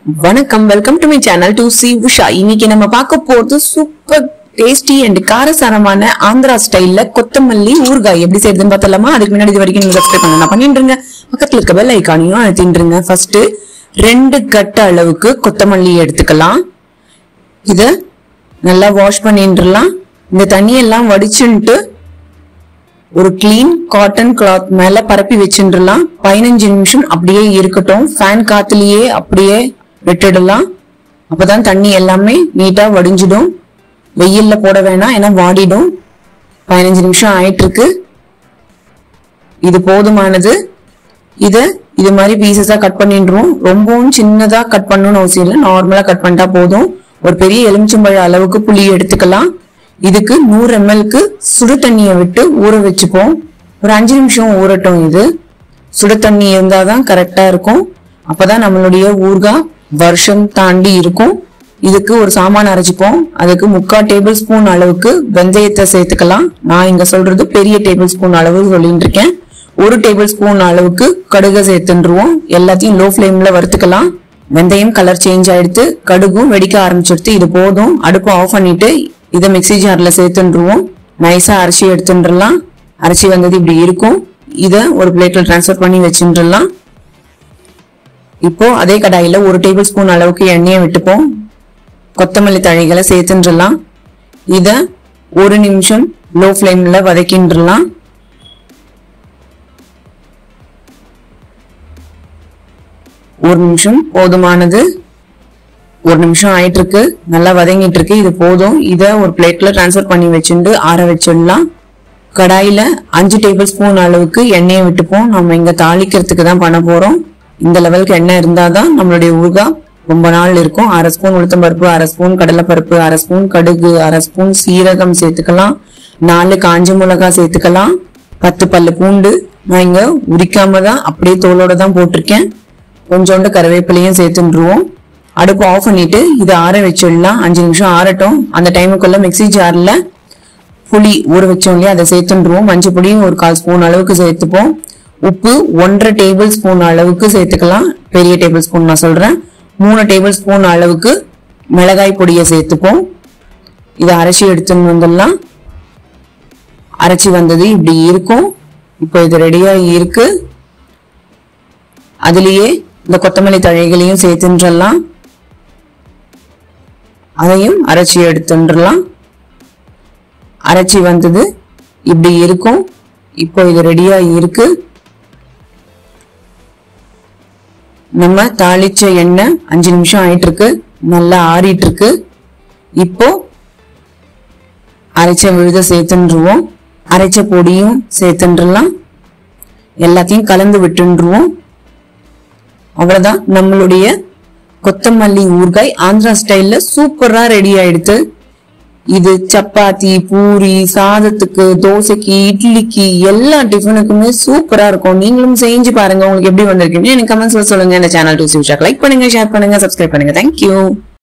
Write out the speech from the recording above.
வணக்கம் welcome to my channel to C Usha இன்னைக்கு நம்ம பார்க்க போறது சூப்பர் டேஸ்டி அண்ட் காரசாரமான ஆந்திரா ஸ்டைல்ல கொத்தமல்லி ஊறுகாய் எப்படி செய்யறதுன்னு பார்த்தலாமா அதுக்கு முன்னாடி இது வரைக்கும் நீங்க சப்ஸ்கிரைப் பண்ண பண்ணிட்டுருங்க பக்கத்துல இருக்க பெல் ஐக்கானையும் அழுத்திட்டுருங்க ஃபர்ஸ்ட் ரெண்டு கட்டு அளவுக்கு கொத்தமல்லி எடுத்துக்கலாம் இத நல்லா வாஷ் பண்ணிட்டுலாம் இந்த தண்ணியெல்லாம் வடிச்சுன்ட்டு ஒரு கிளீன் காட்டன் கிளாத் மேல பரப்பி வச்சுடலாம் பதினஞ்சு நிமிஷம் அப்படியே இருக்கட்டும் ஃபேன் காத்துலயே அப்படியே விட்டுடலாம் அப்பதான் தண்ணி எல்லாமே நீட்டா வடிஞ்சிடும் வெயில்ல போட வேணாம் ஏன்னா வாடிடும் பதினஞ்சு நிமிஷம் ஆயிட்டு இருக்கு இது போதுமானது இத இது மாதிரி பீசஸா கட் பண்ணிடுவோம் ரொம்பவும் சின்னதா கட் பண்ணணும்னு அவசியம் இல்லை நார்மலா கட் பண்ணிட்டா போதும் ஒரு பெரிய எலுமிச்சம்பழ அளவுக்கு புளி எடுத்துக்கலாம் இதுக்கு நூறு எம்எல்க்கு சுடு தண்ணியை விட்டு ஊற வச்சுப்போம் ஒரு அஞ்சு நிமிஷம் ஊறட்டும் இது சுடு தண்ணி இருந்தாதான் கரெக்டா இருக்கும் அப்பதான் நம்மளுடைய ஊறுகாய் வருஷம் தாண்டி இருக்கும் இதுக்கு ஒரு சாமான் அரைச்சிப்போம் அதுக்கு முக்கால் டேபிள் ஸ்பூன் அளவுக்கு வெந்தயத்தை சேர்த்துக்கலாம் நான் இங்க சொல்றது பெரிய டேபிள் ஸ்பூன் அளவு சொல்லிட்டு இருக்கேன் ஒரு டேபிள் ஸ்பூன் அளவுக்கு கடுகை சேர்த்துருவோம் எல்லாத்தையும் லோ ஃப்ளேம்ல வறுத்துக்கலாம் வெந்தயம் கலர் சேஞ்ச் ஆயிடுத்து கடுகும் வெடிக்க ஆரம்பிச்சிடுத்து இது போதும் அடுப்பு ஆஃப் பண்ணிட்டு இதை மிக்ஸி ஜார்ல சேர்த்துருவோம் நைஸா அரைச்சி எடுத்துட்டுலாம் அரைச்சி வந்தது இப்படி இருக்கும் இதை ஒரு பிளேட்ல டிரான்ஸ்ஃபர் பண்ணி வச்சுட்டுலாம் இப்போ அதே கடாயில ஒரு டேபிள் ஸ்பூன் அளவுக்கு எண்ணெயை விட்டுப்போம் கொத்தமல்லி தழைகளை சேர்த்துன்றலாம் இத ஒரு நிமிஷம் லோ ஃப்ளேம்ல வதக்கின்றலாம் ஒரு நிமிஷம் போதுமானது ஒரு நிமிஷம் ஆயிட்டு இருக்கு நல்லா வதங்கிட்டு இருக்கு இது போதும் இத ஒரு பிளேட்ல டிரான்ஸ்ஃபர் பண்ணி வச்சுட்டு ஆற வச்சிடலாம் கடாயில அஞ்சு டேபிள் ஸ்பூன் அளவுக்கு எண்ணெயை விட்டுப்போம் நம்ம இங்க தாளிக்கிறதுக்கு தான் பண்ண போறோம் இந்த லெவலுக்கு எண்ணெய் இருந்தாதான் நம்மளுடைய ஊறுகாய் ரொம்ப நாள் இருக்கும் அரை ஸ்பூன் உளுத்தம்பருப்பு அரை ஸ்பூன் கடலைப்பருப்பு அரை ஸ்பூன் கடுகு அரை ஸ்பூன் சீரகம் சேர்த்துக்கலாம் நாலு காஞ்ச மிளகாய் சேர்த்துக்கலாம் பத்து பல்லு பூண்டு நான் இங்க உரிக்காம தான் அப்படியே தோலோட தான் போட்டிருக்கேன் கொஞ்சோண்டு கருவேப்பிலையும் சேர்த்துருவோம் அடுப்பு ஆஃப் பண்ணிட்டு இதை ஆற வச்சிடலாம் அஞ்சு நிமிஷம் ஆறட்டும் அந்த டைமுக்குள்ள மிக்ஸி ஜார்ல புளி ஊற வச்சோம் இல்லையா அதை சேர்த்துருவோம் மஞ்சள் பொடியும் ஒரு கால் ஸ்பூன் அளவுக்கு சேர்த்துப்போம் உப்பு ஒன்றரை டேபிள் ஸ்பூன் அளவுக்கு சேர்த்துக்கலாம் பெரிய டேபிள் ஸ்பூன் நான் சொல்றேன் மூணு டேபிள் ஸ்பூன் அளவுக்கு மிளகாய் பொடியை சேர்த்துப்போம் இதை அரைச்சி எடுத்துன்னு வந்துடலாம் அரைச்சி வந்தது இப்படி இருக்கும் இப்போ இது ரெடியா இருக்கு அதுலயே இந்த கொத்தமல்லி தழைகளையும் சேர்த்துன்றலாம் அதையும் அரைச்சி எடுத்துன்றலாம் அரைச்சி வந்தது இப்படி இருக்கும் இப்போ இது ரெடியா இருக்கு நம்ம தாளிச்ச எண்ணெய் அஞ்சு நிமிஷம் ஆயிட்டு இருக்கு நல்லா ஆறிட்டு இருக்கு இப்போ அரைச்ச விழுத சேர்த்துருவோம் அரைச்ச பொடியும் சேர்த்துன்றலாம் எல்லாத்தையும் கலந்து விட்டுருவோம் அவ்வளவுதான் நம்மளுடைய கொத்தமல்லி ஊறுகாய் ஆந்திரா ஸ்டைல்ல சூப்பரா ரெடி ஆயிடுது இது சப்பாத்தி பூரி சாதத்துக்கு தோசைக்கு இட்லிக்கு எல்லா டிஃபனுக்குமே சூப்பரா இருக்கும் நீங்களும் செஞ்சு பாருங்க உங்களுக்கு எப்படி வந்திருக்கீங்க எனக்கு கமெண்ட்ஸ்ல சொல்லுங்க இந்த சேனல் டூ லைக் பண்ணுங்க ஷேர் பண்ணுங்க சப்ஸ்கிரைப் பண்ணுங்க தேங்க்யூ